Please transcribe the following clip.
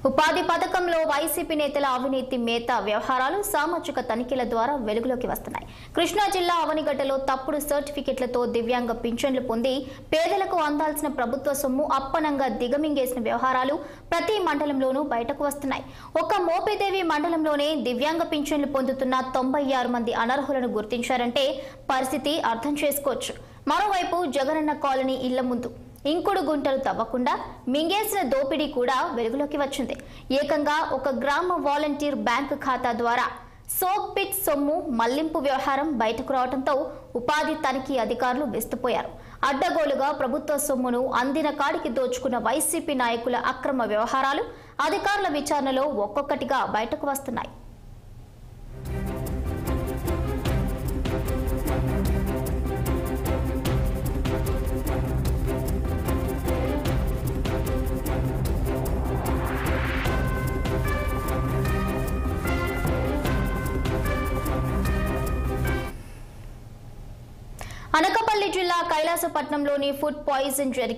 ఉపాధి పథకంలో వైసీపీ నేతల అవినీతి మేత వ్యవహారాలు సామాజిక తనిఖీల ద్వారా వెలుగులోకి వస్తున్నాయి కృష్ణా జిల్లా అవనిగడ్డలో తప్పుడు సర్టిఫికెట్లతో దివ్యాంగ పింఛన్లు పొంది పేదలకు అందాల్సిన ప్రభుత్వ సొమ్ము అప్పనంగా దిగమింగేసిన వ్యవహారాలు ప్రతి మండలంలోనూ బయటకు వస్తున్నాయి ఒక మోపిదేవి మండలంలోనే దివ్యాంగ పింఛన్లు పొందుతున్న తొంభై ఆరు మంది అనర్హులను గుర్తించారంటే పరిస్థితి అర్థం చేసుకోవచ్చు మరోవైపు జగనన్న కాలనీ ఇళ్ల ముందు ఇంకుడు గుంటలు తవ్వకుండా మింగేసిన దోపిడీ కూడా వెలుగులోకి వచ్చింది ఏకంగా ఒక గ్రామ వాలంటీర్ బ్యాంకు ఖాతా ద్వారా సోప్ పిట్ సొమ్ము మళ్లింపు వ్యవహారం బయటకు రావడంతో ఉపాధి తనిఖీ అధికారులు విస్తుపోయారు అడ్డగోలుగా ప్రభుత్వ సొమ్మును అందిన కాడికి దోచుకున్న వైసీపీ నాయకుల అక్రమ వ్యవహారాలు అధికారుల విచారణలో ఒక్కొక్కటిగా బయటకు వస్తున్నాయి అనకాపల్లి జిల్లా కైలాసపట్నంలోని ఫుడ్ పాయిజన్ జరిగి